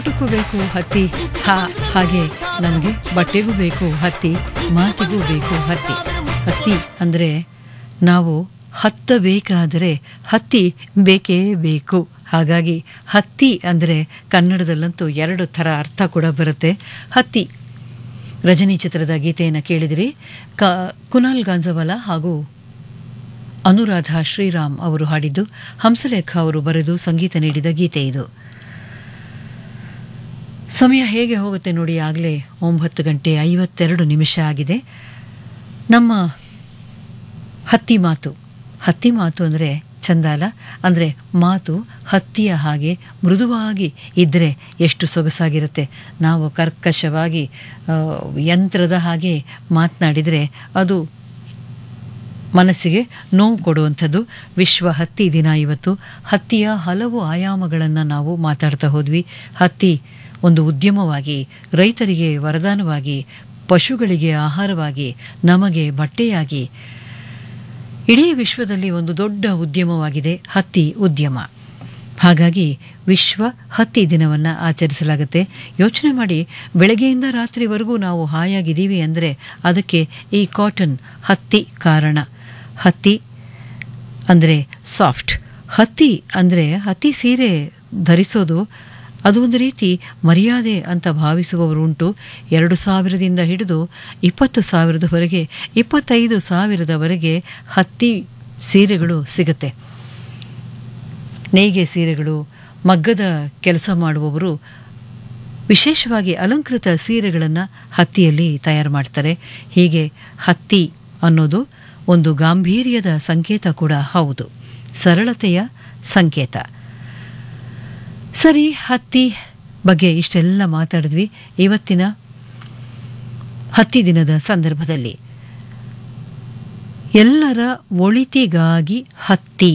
ಊಟಕ್ಕೂ ಬೇಕು ಹತ್ತಿ ಹಾ ಹಾಗೆ ನಮಗೆ ಬಟ್ಟೆಗೂ ಬೇಕು ಹತ್ತಿ ಮಾತಿಗೂ ಬೇಕು ಹತ್ತಿ ಹತ್ತಿ ಅಂದರೆ ನಾವು ಹತ್ತಬೇಕಾದರೆ ಹತ್ತಿ ಬೇಕೇ ಬೇಕು ಹಾಗಾಗಿ ಹತ್ತಿ ಅಂದರೆ ಕನ್ನಡದಲ್ಲಂತೂ ಎರಡು ಥರ ಅರ್ಥ ಕೂಡ ಬರುತ್ತೆ ಹತ್ತಿ ರಜನಿ ಚಿತ್ರದ ಗೀತೆಯನ್ನು ಕೇಳಿದಿರಿ ಕ ಕುನಾಲ್ ಗಾಂಜವಾಲ ಹಾಗೂ ಅನುರಾಧ ಶ್ರೀರಾಮ್ ಅವರು ಹಾಡಿದ್ದು ಹಂಸಲೇಖ ಅವರು ಬರೆದು ಸಂಗೀತ ನೀಡಿದ ಗೀತೆ ಇದು ಸಮಯ ಹೇಗೆ ಹೋಗುತ್ತೆ ನೋಡಿ ಆಗಲೇ ಒಂಬತ್ತು ಗಂಟೆ ಐವತ್ತೆರಡು ನಿಮಿಷ ಆಗಿದೆ ನಮ್ಮ ಹತ್ತಿ ಮಾತು ಹತ್ತಿ ಮಾತು ಅಂದರೆ ಚಂದಾಲ ಅಂದರೆ ಮಾತು ಹತ್ತಿಯ ಹಾಗೆ ಮೃದುವಾಗಿ ಇದ್ದರೆ ಎಷ್ಟು ಸೊಗಸಾಗಿರುತ್ತೆ ನಾವು ಕರ್ಕಶವಾಗಿ ಆ, ಯಂತ್ರದ ಹಾಗೆ ಮಾತನಾಡಿದರೆ ಅದು ಮನಸ್ಸಿಗೆ ನೋವು ಕೊಡುವಂಥದ್ದು ವಿಶ್ವ ಹತ್ತಿ ದಿನ ಇವತ್ತು ಹತ್ತಿಯ ಹಲವು ಆಯಾಮಗಳನ್ನು ನಾವು ಮಾತಾಡ್ತಾ ಹೋದ್ವಿ ಹತ್ತಿ ಒಂದು ಉದ್ಯಮವಾಗಿ ರೈತರಿಗೆ ವರದಾನವಾಗಿ ಪಶುಗಳಿಗೆ ಆಹಾರವಾಗಿ ನಮಗೆ ಬಟ್ಟೆಯಾಗಿ ಇಡೀ ವಿಶ್ವದಲ್ಲಿ ಒಂದು ದೊಡ್ಡ ಉದ್ಯಮವಾಗಿದೆ ಹತ್ತಿ ಉದ್ಯಮ ಹಾಗಾಗಿ ವಿಶ್ವ ಹತ್ತಿ ದಿನವನ್ನು ಆಚರಿಸಲಾಗುತ್ತೆ ಯೋಚನೆ ಮಾಡಿ ಬೆಳಗ್ಗೆಯಿಂದ ರಾತ್ರಿವರೆಗೂ ನಾವು ಹಾಯಾಗಿದ್ದೀವಿ ಅಂದರೆ ಅದಕ್ಕೆ ಈ ಕಾಟನ್ ಹತ್ತಿ ಕಾರಣ ಹತ್ತಿ ಅಂದರೆ ಸಾಫ್ಟ್ ಹತ್ತಿ ಅಂದರೆ ಹತ್ತಿ ಸೀರೆ ಧರಿಸೋದು ಅದು ಒಂದು ರೀತಿ ಮರ್ಯಾದೆ ಅಂತ ಭಾವಿಸುವವರು ಉಂಟು ಎರಡು ಸಾವಿರದಿಂದ ಹಿಡಿದು ಇಪ್ಪತ್ತು ಸಾವಿರದವರೆಗೆ ಇಪ್ಪತ್ತೈದು ಸಾವಿರದವರೆಗೆ ಹತ್ತಿ ಸೀರೆಗಳು ಸಿಗುತ್ತೆ ನೇಯ್ಗೆ ಸೀರೆಗಳು ಮಗ್ಗದ ಕೆಲಸ ಮಾಡುವವರು ವಿಶೇಷವಾಗಿ ಅಲಂಕೃತ ಸೀರೆಗಳನ್ನು ಹತ್ತಿಯಲ್ಲಿ ತಯಾರು ಮಾಡ್ತಾರೆ ಹೀಗೆ ಹತ್ತಿ ಅನ್ನೋದು ಒಂದು ಗಾಂಭೀರ್ಯದ ಸಂಕೇತ ಕೂಡ ಹೌದು ಸರಳತೆಯ ಸಂಕೇತ ಸರಿ ಹತ್ತಿ ಬಗ್ಗೆ ಇಷ್ಟೆಲ್ಲ ಮಾತಾಡಿದ್ವಿ ಇವತ್ತಿನ ಹತ್ತಿ ದಿನದ ಸಂದರ್ಭದಲ್ಲಿ ಎಲ್ಲರ ಒಳಿತಿಗಾಗಿ ಹತ್ತಿ